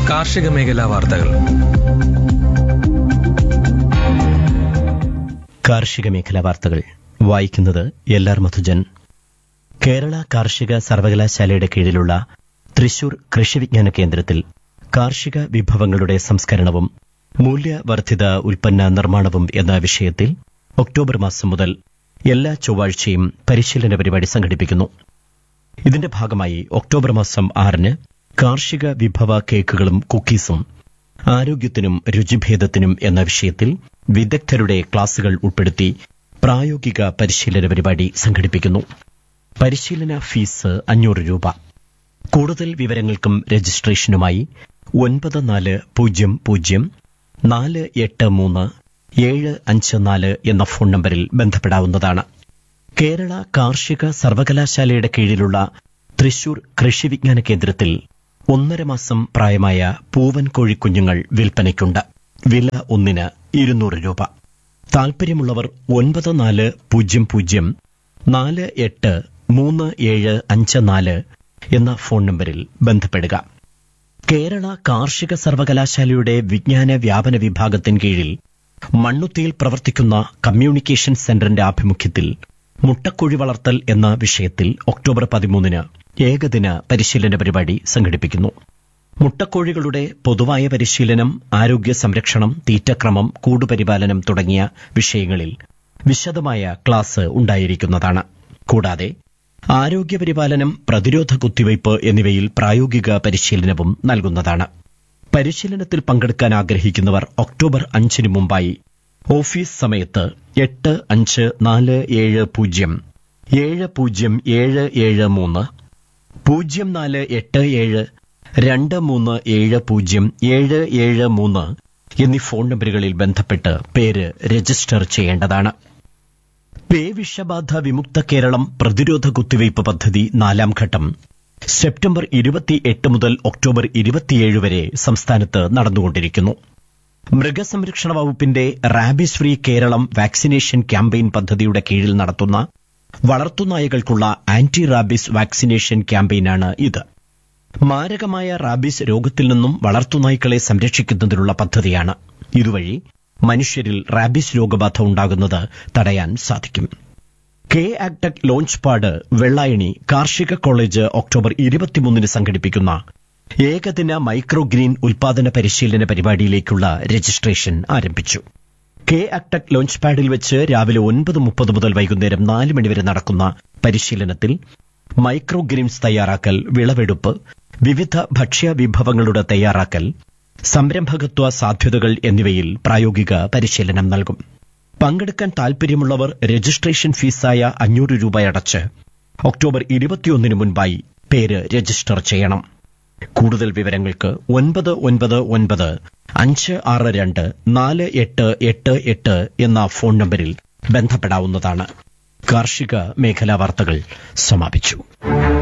കാർഷിക മേഖലാ വാർത്തകൾ കാർഷിക മേഖലാ വാർത്തകൾ വായിക്കുന്നത് എൽ ആർ മധുജൻ കേരള കാർഷിക സർവകലാശാലയുടെ കീഴിലുള്ള തൃശൂർ കൃഷിവിജ്ഞാന കേന്ദ്രത്തിൽ കാർഷിക വിഭവങ്ങളുടെ സംസ്കരണവും മൂല്യവർദ്ധിത ഉൽപ്പന്ന നിർമ്മാണവും എന്ന വിഷയത്തിൽ ഒക്ടോബർ മാസം മുതൽ എല്ലാ ചൊവ്വാഴ്ചയും പരിശീലന പരിപാടി സംഘടിപ്പിക്കുന്നു ഇതിന്റെ ഭാഗമായി ഒക്ടോബർ മാസം ആറിന് കാർഷിക വിഭവ കേക്കുകളും കുക്കീസും ആരോഗ്യത്തിനും രുചിഭേദത്തിനും എന്ന വിഷയത്തിൽ വിദഗ്ധരുടെ ക്ലാസുകൾ ഉൾപ്പെടുത്തി പ്രായോഗിക പരിശീലന പരിപാടി സംഘടിപ്പിക്കുന്നു പരിശീലന ഫീസ് അഞ്ഞൂറ് രൂപ കൂടുതൽ വിവരങ്ങൾക്കും രജിസ്ട്രേഷനുമായി ഒൻപത് നാല് പൂജ്യം പൂജ്യം നാല് എട്ട് മൂന്ന് ഏഴ് അഞ്ച് നാല് എന്ന ഫോൺ നമ്പറിൽ ബന്ധപ്പെടാവുന്നതാണ് കേരള കാർഷിക സർവകലാശാലയുടെ കീഴിലുള്ള തൃശൂർ കൃഷിവിജ്ഞാന കേന്ദ്രത്തിൽ ഒന്നര മാസം പ്രായമായ പൂവൻ കോഴിക്കുഞ്ഞുങ്ങൾ വിൽപ്പനയ്ക്കുണ്ട് വില ഒന്നിന് ഇരുന്നൂറ് രൂപ താൽപ്പര്യമുള്ളവർ ഒൻപത് നാല് പൂജ്യം പൂജ്യം നാല് എട്ട് മൂന്ന് ഏഴ് അഞ്ച് നാല് എന്ന ഫോൺ നമ്പറിൽ ബന്ധപ്പെടുക കേരള കാർഷിക സർവകലാശാലയുടെ വിജ്ഞാന വ്യാപന വിഭാഗത്തിന് കീഴിൽ മണ്ണുത്തിയിൽ പ്രവർത്തിക്കുന്ന കമ്മ്യൂണിക്കേഷൻ സെന്ററിന്റെ ആഭിമുഖ്യത്തിൽ മുട്ടക്കോഴി വളർത്തൽ എന്ന വിഷയത്തിൽ ഒക്ടോബർ പതിമൂന്നിന് ഏകദിന പരിശീലന പരിപാടി സംഘടിപ്പിക്കുന്നു മുട്ടക്കോഴികളുടെ പൊതുവായ പരിശീലനം ആരോഗ്യ സംരക്ഷണം തീറ്റക്രമം കൂടുപരിപാലനം തുടങ്ങിയ വിഷയങ്ങളിൽ വിശദമായ ക്ലാസ് ഉണ്ടായിരിക്കുന്നതാണ് കൂടാതെ ആരോഗ്യപരിപാലനം പ്രതിരോധ കുത്തിവയ്പ് എന്നിവയിൽ പ്രായോഗിക പരിശീലനവും നൽകുന്നതാണ് പരിശീലനത്തിൽ പങ്കെടുക്കാൻ ആഗ്രഹിക്കുന്നവർ ഒക്ടോബർ അഞ്ചിന് മുമ്പായി ഓഫീസ് സമയത്ത് എട്ട് അഞ്ച് നാല് ഏഴ് പൂജ്യം ഏഴ് പൂജ്യം ഏഴ് ഏഴ് മൂന്ന് പൂജ്യം നാല് എട്ട് ഏഴ് രണ്ട് മൂന്ന് ഏഴ് പൂജ്യം ഏഴ് ഏഴ് മൂന്ന് എന്നീ ഫോൺ നമ്പറുകളിൽ ബന്ധപ്പെട്ട് പേര് രജിസ്റ്റർ ചെയ്യേണ്ടതാണ് പേവിഷബാധ വിമുക്ത കേരളം പ്രതിരോധ കുത്തിവയ്പ് പദ്ധതി നാലാം ഘട്ടം സെപ്റ്റംബർ ഇരുപത്തിയെട്ട് മുതൽ ഒക്ടോബർ ഇരുപത്തിയേഴ് വരെ സംസ്ഥാനത്ത് നടന്നുകൊണ്ടിരിക്കുന്നു മൃഗസംരക്ഷണ വകുപ്പിന്റെ rabies free Keralam vaccination campaign പദ്ധതിയുടെ കീഴിൽ നടത്തുന്ന വളർത്തുനായകൾക്കുള്ള ആന്റി റാബിസ് വാക്സിനേഷൻ ക്യാമ്പയിനാണ് ഇത് മാരകമായ റാബിസ് രോഗത്തിൽ നിന്നും വളർത്തുനായ്ക്കളെ സംരക്ഷിക്കുന്നതിനുള്ള പദ്ധതിയാണ് ഇതുവഴി മനുഷ്യരിൽ റാബിസ് രോഗബാധ ഉണ്ടാകുന്നത് തടയാൻ സാധിക്കും K agtech launch pad Vellayani കാർഷിക കോളേജ് ഒക്ടോബർ ഇരുപത്തിമൂന്നിന് സംഘടിപ്പിക്കുന്ന ഏകദിന മൈക്രോ ഗ്രീൻ ഉൽപാദന പരിശീലന പരിപാടിയിലേക്കുള്ള രജിസ്ട്രേഷൻ ആരംഭിച്ചു കെ ആക്ടെക് ലോഞ്ച് പാഡിൽ വെച്ച് രാവിലെ ഒൻപത് മുപ്പത് മുതൽ വൈകുന്നേരം നാല് മണിവരെ നടക്കുന്ന പരിശീലനത്തിൽ മൈക്രോ ഗ്രീൻസ് തയ്യാറാക്കൽ വിളവെടുപ്പ് വിവിധ ഭക്ഷ്യ വിഭവങ്ങളുടെ തയ്യാറാക്കൽ സംരംഭകത്വ സാധ്യതകൾ എന്നിവയിൽ പ്രായോഗിക പരിശീലനം നൽകും പങ്കെടുക്കാൻ താൽപ്പര്യമുള്ളവർ രജിസ്ട്രേഷൻ ഫീസായ അഞ്ഞൂറ് രൂപ അടച്ച് ഒക്ടോബർ ഇരുപത്തിയൊന്നിന് മുൻപായി പേര് രജിസ്റ്റർ ചെയ്യണം കൂടുതൽ വിവരങ്ങൾക്ക് ഒൻപത് ഒൻപത് ഒൻപത് അഞ്ച് ആറ് രണ്ട് നാല് എട്ട് എട്ട് എട്ട് എന്ന ഫോൺ നമ്പറിൽ ബന്ധപ്പെടാവുന്നതാണ് കാർഷിക മേഖലാ വാർത്തകൾ സമാപിച്ചു